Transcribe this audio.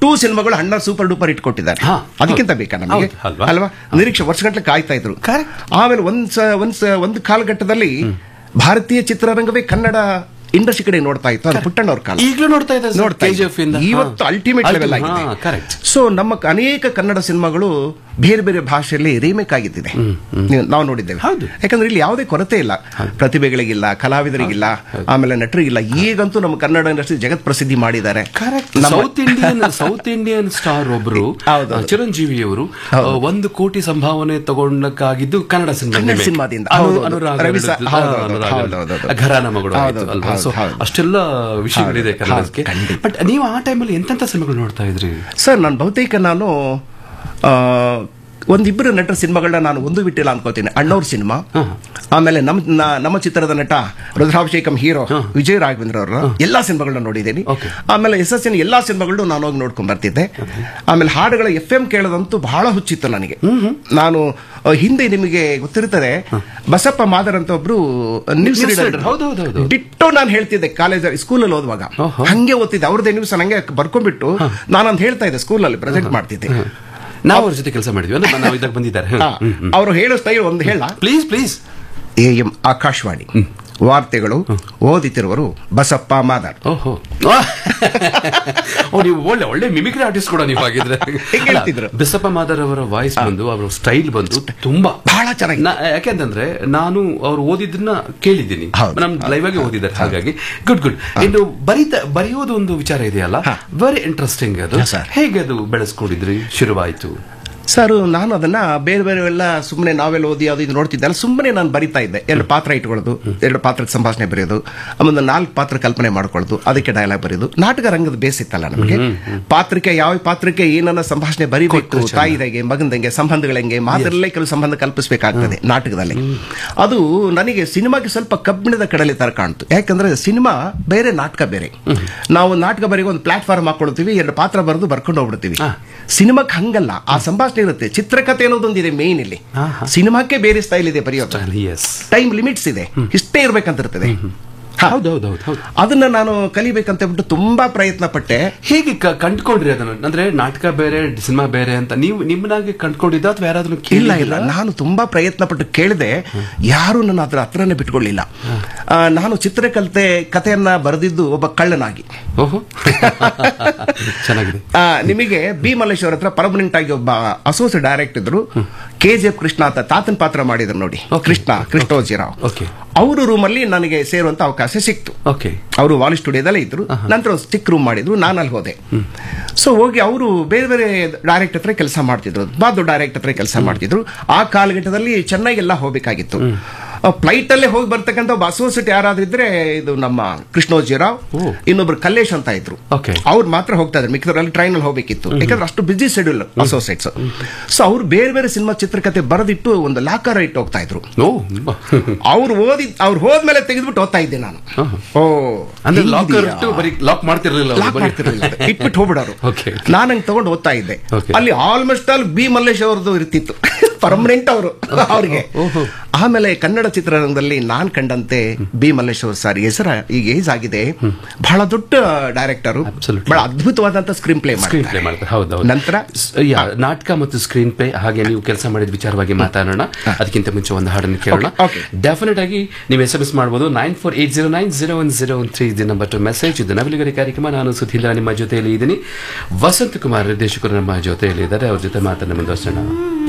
Two ಸಿನಿಮಾಗಳು ಅಣ್ಣ super duper hit ಕೊಟ್ಟಿದ್ದಾರೆ ಹಾ, ಅದಕ್ಕಿಂತ ಬೇಕಾ ನಮಗೆ ಹೌದು, ಅಲ್ವಾ? ಅಲ್ವಾ ನಿರೀಕ್ಷೆ ವರ್ಷಗಟ್ಟಲೆ ಕಾಯ್ತಾ ಇದ್ರು Correct. ಆಮೇಲೆ ಒಂದ್ ಸ- ಒಂದ್ ಸ- ಒಂದು ಕಾಲಘಟ್ಟದಲ್ಲಿ ಭಾರತೀಯ ಚಿತ್ರರಂಗವೇ ಕನ್ನಡ ಇಂಡಸ್ಟ್ರಿ ಕಡೆ ನೋಡ್ತಾ ಇತ್ತು ಅದು ಪುಟ್ಟಣ್ಣವ್ರ ಕಾಲ ಈಗಲೂ ನೋಡ್ತಾ ಇದ್ದಾರೆ ಸರ್, ನೋಡ್ತಾ KGF ಇಂದ. ಇದ್ದೀವಿ. ಇವತ್ತು ಹಾ. ಅಲ್ಟಿಮೇಟ್ ಲೆವೆಲ್ Ultimate, ಆಗಿದೆ ಹಾ, correct. ಸೊ ನಮ್ಮ ಕ- ಅನೇಕ ಕನ್ನಡ ಸಿನಿಮಾಗಳು ಬೇರೆ ಬೇರೆ ಭಾಷೆಯಲ್ಲಿ ರೀಮೇಕ್ ಆಗಿದ್ದಿದೆ ನೀವು- ನಾವು ನೋಡಿದ್ದೇವೆ ಹೌದು. ಯಾಕಂದ್ರೆ ಇಲ್ಲಿ ಯಾವುದೇ ಕೊರತೆ ಇಲ್ಲ ಪ್ರತಿಭೆಗಳಿಗಿಲ್ಲ ಕಲಾವಿದರಿಗಿಲ್ಲ ಆಮೇಲೆ ನಟರಿಗಿಲ್ಲ ಈಗಂತೂ ನಮ್ಮ ಕನ್ನಡ ಇಂಡಸ್ಟ್ರಿ ಜಗತ್ ಪ್ರಸಿದ್ಧಿ ಮಾಡಿದ್ದಾರೆ ನಮ್ಮ- south Indian south Indian star ಒಬ್ರು ಹೌದು. ಆ, ಚಿರಂಜೀವಿಯವರು ಹೌದು. ಆ, ಒಂದು ಕೋಟಿ ಸಂಭಾವನೆ ತಗೊಂಡಕ್ಕಾಗಿದ್ದು ಕನ್ನಡ ಸಿನಿಮಾ ಕನ್ನಡ ಸಿನಿಮಾದಿಂದ. ಹೌದು, ಹೌದು. ರವಿ ಸರ್, ಹೌದು, ಹೌದು, ಹೌದು, ಹೌದು, ಹೌದು. ಘರಾನ ಮಗಳು ಹೌದು, ಆಯ್ತು ಅಲ್ವಾ ಹೌದು, ಸೊ ಹೌದು. ಅಷ್ಟೆಲ್ಲ ವಿಷಯಗಳಿದೆ ಹೌದು, ಕನ್ನಡಕ್ಕೆ ಖಂಡಿತ. ಬಟ್ ನೀವು ಆ ಟೈಮಲ್ಲಿ ಎಂತೆಂತ ಸಿನಿಮಾಗಳು ನೋಡ್ತಾ ಇದ್ರಿ ಸರ್ ನಾನು ಬಹುತೇಕ ನಾನು ಆ, ಒಂದಿಬ್ಬರು ನಟರ ಸಿನಿಮಾಗಳನ್ನ ನಾನು ಒಂದು ಬಿಟ್ಟಿಲ್ಲ ಅನ್ಕೋತೀನಿ ಅಣ್ಣವ್ರ ಸಿನಿಮಾ ಆಮೇಲೆ ನಮ್ಮ ನ- ನಮ್ಮ ಚಿತ್ರದ ನಟ ರುದ್ರಾಭಿಷೇಕಂ ಹೀರೋ ವಿಜಯ್ ರಾಘವೇಂದ್ರ ಅವರ ಎಲ್ಲಾ ಸಿನಿಮಾಗಳನ್ನ ನೋಡಿದ್ದೀನಿ Okay. ಆಮೇಲೆ ಎಸ್ ಎಸ್ ಎನ್ ಎಲ್ಲಾ ಸಿನಿಮಾಗಳನ್ನು ನಾನು ಹೋಗಿ ನೋಡ್ಕೊಂಡ್ ಬರ್ತಿದ್ದೆ ಆಮೇಲೆ ಹಾಡುಗಳ ಎಫ್ ಎಂ ಕೇಳೋದಂತೂ ಬಹಳ ಹುಚ್ಚಿತ್ತು ನನಗೆ ನಾನು ಆ, ಹಿಂದೆ ನಿಮಗೆ ಗೊತ್ತಿರ್ತದೆ ಬಸಪ್ಪ ಮಾದರ್ ಅಂತ ಒಬ್ರು ನ್ಯೂಸ್ News ರೀಡರ್ reader. ಹೌದು, ಹೌದು, ಹೌದು. ಡಿಟ್ಟೋ ನಾನು ಹೇಳ್ತಿದ್ದೆ ಕಾಲೇಜ್ ಸ್ಕೂಲಲ್ಲಿ ಓದುವಾಗ ಓಹೋ. ಹಂಗೆ ಓದ್ತಿದ್ದೆ ಅವ್ರದ್ದೇ ನ್ಯೂಸ್ ಹಂಗೆ ಬರ್ಕೊಂಡ್ಬಿಟ್ಟು ನಾನು ಅಂತ ಹೇಳ್ತಾ ಇದ್ದೆ ಸ್ಕೂಲಲ್ಲಿ ಪ್ರೆಸೆಂಟ್ ಮಾಡ್ತಿದ್ದೆ ನಾವು ಅವ್ರ ಜೊತೆ ಕೆಲಸ ಮಾಡಿದ್ವಿ ಅಂದ್ರೆ ನಾವು ಇದಾಗ ಬಂದಿದ್ದಾರೆ ಅವರು ಹೇಳೋ ಸ್ಟೈಲ್ ಒಂದು ಹೇಳ please please A M Akashvani ವಾರ್ತೆಗಳು ಓದಿತಿರುವರು ಬಸಪ್ಪ ಮಾದರ್ ಓಹೋ ಓ ನೀವು ಒಳ್ಳೆ ಒಳ್ಳೆ ಮಿಮಿಕ್ರಿ ಆರ್ಟಿಸ್ಟ್ ಕೂಡ ನೀವು ಆಗಿದ್ರೆ ಹೆಂಗ್ ಹೇಳ್ತಿದ್ರು? ಅಲ್ಲ, ಬಿಸಪ್ಪ ಮಾದರ್ ಅವರ ವಾಯ್ಸ್ ಬಂದು ಅವರ ಸ್ಟೈಲ್ ಬಂದು ತುಂಬಾ ಬಹಳ ಚೆನ್ನಾಗಿ ನಾ- ಯಾಕೆಂತಂದ್ರೆ ನಾನು ಅವ್ರು ಓದಿದ್ದನ್ನ ಕೇಳಿದ್ದೀನಿ ಹೌದು. ನಮ್ ಲೈವ್ ಆಗಿ ಓದಿದ್ದಾರೆ ಹಾಗಾಗಿ ಗುಡ್ ಗುಡ್ ಇನ್ನು ಬರೀತ ಬರೆಯೋದು ಒಂದು ವಿಚಾರ ಇದೆಯಲ್ಲ ವೆರಿ ಇಂಟ್ರೆಸ್ಟಿಂಗ್ ಅದು Yes, sir. ಹೇಗೆ ಅದು ಬೆಳೆಸ್ಕೊಂಡಿದ್ರಿ ಶುರುವಾಯ್ತು ಸರ್ ನಾನು ಅದನ್ನ ಬೇರೆ ಬೇರೆ ಎಲ್ಲ ಸುಮ್ಮನೆ ನಾವೆಲ್ಲ ಓದಿ ಅದು ಇದು ನೋಡ್ತಿದ್ದಲ್ಲ ಸುಮ್ಮನೆ ನಾನು ಬರಿತಾ ಇದ್ದೆ ಎರಡು ಪಾತ್ರ ಇಟ್ಕೊಳ್ಳೋದು ಎರಡು ಪಾತ್ರಕ್ಕೆ ಸಂಭಾಷಣೆ ಬರೆಯೋದು ಆಮೇಲೆ ನಾಲ್ಕು ಪಾತ್ರ ಕಲ್ಪನೆ ಮಾಡ್ಕೊಳ್ಳೋದು ಅದಕ್ಕೆ ಡೈಲಾಗ್ ಬರೆಯೋದು ನಾಟಕ ರಂಗದ ಬೇಸ್ ಇತ್ತಲ್ಲ ನಮಗೆ ಪಾತ್ರಕ್ಕೆ ಯಾವ ಪಾತ್ರಕ್ಕೆ ಏನನ್ನ ಸಂಭಾಷಣೆ ಬರಿಬೇಕು ತಾಯಿದಂಗೆ ಮಗಂದಂಗೆ ಸಂಬಂಧಗಳಂಗೆ ಮಾತ್ರಲ್ಲೇ ಕೆಲವು ಸಂಬಂಧ ಕಲ್ಪಿಸಬೇಕಾಗ್ತದೆ ನಾಟಕದಲ್ಲಿ ಅದು ನನಗೆ ಸಿನಿಮಾಗೆ ಸ್ವಲ್ಪ ಕಬ್ಬಿಣದ ಕಡಲೆ ತರ ಕಾಣ್ತು ಯಾಕಂದ್ರೆ ಸಿನಿಮಾ ಬೇರೆ ನಾಟಕ ಬೇರೆ ನಾವು ನಾಟಕ ಬರೆಗೆ ಒಂದು ಪ್ಲಾಟ್ಫಾರ್ಮ್ ಹಾಕೊಳ್ತೀವಿ ಎರಡು ಪಾತ್ರ ಬರೆದು ಬರ್ಕೊಂಡು ಹೋಗ್ಬಿಡ್ತೀವಿ ಸಿನಿಮಾಕ್ಕೆ ಹಂಗಲ್ಲ ಆ ಸಂಭಾಷಣೆ ಇರುತ್ತೆ ಚಿತ್ರಕಥೆ ಅನ್ನೋದೊಂದಿದೆ ಮೇನ್ ಇಲ್ಲಿ ಸಿನಿಮಾಕ್ಕೆ ಬೇರೆ ಸ್ಟೈಲ್ ಇದೆ ಬರೆಯೋದು ಎಸ್ ಟೈಮ್ ಲಿಮಿಟ್ಸ್ ಇದೆ ಇಷ್ಟೇ ಇರ್ಬೇಕಂತ ಇರ್ತದೆ ಹಾ. ಹೌದು ಹೌದು ಹೌದು ಹೌದು ಅದನ್ನ ನಾನು ಕಲಿಬೇಕಂತ ಹೇಳ್ಬಿಟ್ಟು ತುಂಬಾ ಪ್ರಯತ್ನ ಪಟ್ಟೆ ಹೇಗೆ ಕ- ಕಂಡ್ಕೊಂಡ್ರಿ ಅದನ್ನು ಅಂದ್ರೆ ನಾಟಕ ಬೇರೆ ಸಿನಿಮಾ ಬೇರೆ ಅಂತ ನೀವು ನಿಮ್ಮನಾಗಿ ಕಂಡ್ಕೊಂಡಿದ್ದ ಅಥವಾ ಯಾರಾದ್ರೂ ಇಲ್ಲ ಕೇಳಿಲ್ಲ ಇಲ್ಲ ನಾನು ತುಂಬಾ ಪ್ರಯತ್ನ ಪಟ್ಟು ಕೇಳಿದೆ ಯಾರು ನನ್ನ ಅದ್ರ ಹತ್ರನೇ ಬಿಟ್ಕೊಳ್ಳಿಲ್ಲ ಆ, ನಾನು ಚಿತ್ರಕಥೆ ಕಥೆಯನ್ನ ಬರೆದಿದ್ದು ಒಬ್ಬ ಕಳ್ಳನಾಗಿ ಓಹೋ ಚೆನ್ನಾಗಿದೆ ಆ, ನಿಮಗೆ ಬಿ ಮಲ್ಲೇಶ್ವರ ಹತ್ರ ಪರ್ಮನೆಂಟ್ ಆಗಿ ಒಬ್ಬ ಅಸೋಸಿಯೇಟ್ ಡೈರೆಕ್ಟ್ ಇದ್ರು ಕೆ ಜಿ ಎಫ್ ಕೃಷ್ಣ ಅಂತ ತಾತನ್ ಪಾತ್ರ ಮಾಡಿದ್ರು ನೋಡಿ Okay. ಕೃಷ್ಣ ಕೃಷ್ಣೋಜಿರಾವ್ Okay. ಅವರು ರೂಮಲ್ಲಿ ನನಗೆ ಸೇರುವಂತ ಅವಕಾಶ ಸಿಕ್ತು ಓಕೆ ಅವರು ವಾಲಿ ಸ್ಟುಡಿಯೋದಲ್ಲೇ ಇದ್ರು ನಂತರ ಒಂದು ಚಿಕ್ಕ ರೂಮ್ ಮಾಡಿದ್ರು ನಾನು ಅಲ್ಲಿ ಹೋದೆ ಸೊ ಹೋಗಿ ಅವರು ಬೇರೆ ಬೇರೆ ಡೈರೆಕ್ಟ್ ಹತ್ರ ಕೆಲಸ ಮಾಡ್ತಿದ್ರು ಬಾದು ಡೈರೆಕ್ಟ್ ಹತ್ರ ಕೆಲಸ ಮಾಡ್ತಿದ್ರು ಆ ಕಾಲಘಟ್ಟದಲ್ಲಿ ಚೆನ್ನೈಗೆಲ್ಲ ಹೋಗ್ಬೇಕಾಗಿತ್ತು ಫ್ಲೈಟ್ ಅಲ್ಲೇ ಹೋಗಿ ಬರ್ತಕ್ಕಂಥ ಒಬ್ಬ ಅಸೋಸಿಯೇಟ್ ಯಾರಾದ್ರೂ ಇದ್ರೆ ಇದು ನಮ್ಮ ಕೃಷ್ಣೋಜಿರಾವ್ ಓ. ಇನ್ನೊಬ್ರು ಕಲ್ಲೇಶ್ ಅಂತ ಇದ್ರು Okay. ಅವ್ರು ಮಾತ್ರ ಹೋಗ್ತಾ ಇದ್ರು ಮಿಕ್ಕದ್ರಲ್ಲಿ ಟ್ರೈನ್ ಅಲ್ಲಿ ಹೋಗ್ಬೇಕಿತ್ತು ಯಾಕಂದ್ರೆ ಅಷ್ಟು ಬಿಸಿ ಶೆಡ್ಯೂಲ್ ಅಸೋಸಿಯೇಟ್ಸ್ ಸೊ ಅವ್ರು ಬೇರೆ ಬೇರೆ ಸಿನಿಮಾ ಚಿತ್ರಕಥೆ ಬರೆದಿಟ್ಟು ಒಂದು ಲಾಕರ್ ಇಟ್ಟು ಹೋಗ್ತಾ ಇದ್ರು ಓ ಅವ್ರು ಓದಿ ಅವ್ರು ಹೋದ್ಮೇಲೆ ತೆಗೆದ್ಬಿಟ್ಟು ಓದ್ತಾ ಇದ್ದೆ ನಾನು ಓ ಅಂದ್ರೆ ಲಾಕರ್ ಹಿಂದಿಯಾ? ಇಟ್ಟು ಬರೀ ಲಾಕ್ ಮಾಡ್ತಿರ್ಲಿಲ್ಲ ಅವ್ರು ಲಾಕ್ ಬರೀ- ಮಾಡ್ತಿರ್ಲಿಲ್ಲ ಅದು. ಇಟ್ಬಿಟ್ಟು ಹೋಗ್ಬಿಡೋರು Okay. ನಾನು ಹಂಗೆ ತಗೊಂಡು ಓದ್ತಾ ಇದ್ದೆ Okay. ಅಲ್ಲಿ ಆಲ್ಮೋಸ್ಟ್ ಆಲ್ ಬಿ ಮಲ್ಲೇಶ್ ಅವ್ರದ್ದು ಇರ್ತಿತ್ತು ಪರ್ಮನೆಂಟ್ ಅವರು ಅವ್ರಿಗೆ ಓಹೋ. ಆಮೇಲೆ ಕನ್ನಡ ಚಿತ್ರರಂಗದಲ್ಲಿ ನಾನ್ ಕಂಡಂತೆ ಬಿ ಮಲ್ಲೇಶ್ ಅವ್ರ ಸರ್ ಹೆಸರ ಈಗ ಏಜ್ ಆಗಿದೆ ಬಹಳ ದೊಡ್ಡ ಡೈರೆಕ್ಟರ್ Absolutely. ಬಹಳ ಅದ್ಭುತವಾದಂತ ಸ್ಕ್ರೀನ್ ಪ್ಲೇ ಸ್ಕ್ರೀನ್ ಪ್ಲೇ ಮಾಡ್ತಾರೆ ಹೌದು ಹೌದು ನಂತರ ಸ್- ಯಾ, ನಾಟಕ ಮತ್ತು ಸ್ಕ್ರೀನ್ ಪ್ಲೇ ಹಾಗೆ ನೀವು ಕೆಲಸ ಮಾಡಿದ ವಿಚಾರವಾಗಿ ಮಾತಾಡೋಣ ಅದಕ್ಕಿಂತ ಮುಂಚೆ ಒಂದು ಹಾಡನ್ನು ಕೇಳೋಣ Okay, okay. ಡೆಫಿನೆಟ್ ಆಗಿ ನೀವು ಎಸ್ ಎಂ ಎಸ್ ಮಾಡಬಹುದು nine four eight zero nine zero one zero one three ಇದು ನಂಬರ್ ಟು ಮೆಸೇಜ್ ಇದು ನವಲಿಗರಿ ಕಾರ್ಯಕ್ರಮ ನಾನು ಸುಧೀಂದ್ರ ನಿಮ್ಮ ಜೊತೆಯಲ್ಲಿ ಇದ್ದೀನಿ ವಸಂತ ಕುಮಾರ್ ನಿರ್ದೇಶಕರು ನಮ್ಮ ಜೊತೆಯಲ್ಲಿ ಇದ್ದಾರೆ ಅವ್ರ ಜೊತೆ ಮಾತನ್ನು ಮುಂದುವರಿಸೋಣ